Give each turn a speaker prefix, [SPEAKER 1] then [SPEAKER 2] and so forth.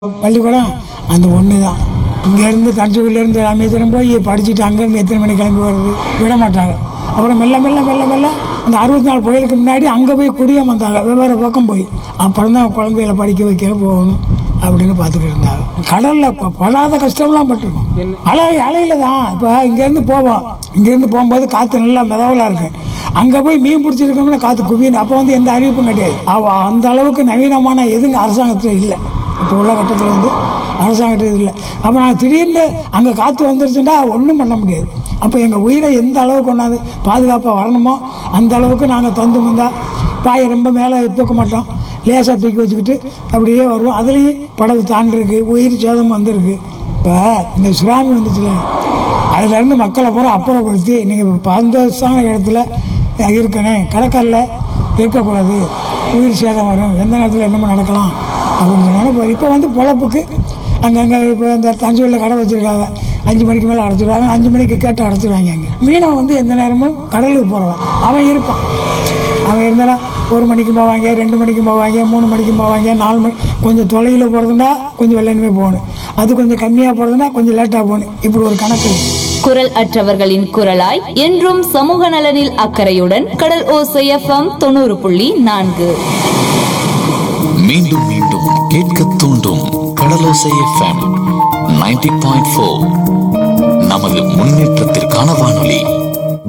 [SPEAKER 1] பள்ளிக்கூடம் அந்த ஒன்று தான் இங்கேருந்து தஞ்சாவூர்லேருந்து ராமேஸ்வரம் போய் படிச்சுட்டு அங்கேருந்து எத்தனை மணி கிளம்பி வர்றது விட மாட்டாங்க அப்புறம் மெல்ல மெல்ல மெல்ல மெல்ல அந்த அறுபத்தி நாலு புயலுக்கு முன்னாடி அங்கே போய் குடியே வந்தாங்க வெவ்வேறு பக்கம் போய் அப்புறம் தான் குழந்தைகளை படிக்க வைக்க போகணும் அப்படின்னு பார்த்துக்கிட்டு இருந்தாங்க கடலில் ப- படாத கஷ்டம்லாம் பட்டிருக்கோம் அலை அலையில தான் இப்போ இங்கேருந்து போவோம் இங்கேருந்து போகும்போது காற்று நல்லா மிதவலாக இருக்கு அங்கே போய் மீன் பிடிச்சிருக்கோம்னா காற்று குவியணும் அப்போ வந்து எந்த அறிவிப்பும் கிடையாது அவ அந்த அளவுக்கு நவீனமான எதுங்க அரசாங்கத்தில் இல்லை இப்போ உள்ள கட்டத்தில் வந்து அரசாங்கத்தில் இல்லை அப்போ நான் திடீர்னு அங்கே காற்று வந்துருச்சுன்னா ஒன்றும் பண்ண முடியாது அப்போ எங்கள் உயிரை எந்த அளவுக்கு கொண்டாந்து பாதுகாப்பாக வரணுமோ அந்த அளவுக்கு நாங்கள் தந்து வந்தா பாயை ரொம்ப மேலே தூக்க மாட்டோம் லேசாக தூக்கி வச்சுக்கிட்டு அப்படியே வருவோம் அதுலேயும் படகு தாண்டிருக்கு உயிர் சேதம் வந்திருக்கு இப்போ இந்த சுறாமி வந்துச்சுல அதுலேருந்து மக்களை பூரா அப்புறப்படுத்தி நீங்கள் பாதுகாப்பான இடத்துல இருக்கணும் கடற்கரில் இருக்கக்கூடாது உயிர் சேதம் வரும் எந்த நேரத்தில் என்னமோ நடக்கலாம் அப்படின்னு சொன்னாலும் இப்போ வந்து பொழப்புக்கு அங்கங்கே இப்போ இந்த தஞ்சாவூரில் கடை வச்சுருக்காங்க அஞ்சு மணிக்கு மேலே அடைச்சிடுவாங்க அஞ்சு மணிக்கு கேட்டு அடைச்சிடுவாங்க அங்கே மீனவன் வந்து எந்த நேரமும் கடலுக்கு போகிறவன் அவன் இருப்பான் அவன் இருந்தானா ஒரு மணிக்கு போவாங்க ரெண்டு மணிக்கு போவாங்க மூணு மணிக்கு போவாங்க நாலு மணி கொஞ்சம் தொலைவில் போகிறதுனா கொஞ்சம் வெள்ளனுமே போகணும் அது கொஞ்சம் கம்மியாக போகிறதுனா கொஞ்சம் லேட்டாக போகணும் இப்படி ஒரு கணக்கு இருக்கு.
[SPEAKER 2] குரல் அற்றவர்களின் குரலாய் என்றும் சமூக நலனில் அக்கறையுடன் கடல் ஓசை எஃப்எம் தொண்ணூறு புள்ளி நான்கு
[SPEAKER 3] மீண்டும் மீண்டும் கேட்க தூண்டும் Kadalosai FM ninety point four நமது முன்னேற்றத்திற்கான வானொலி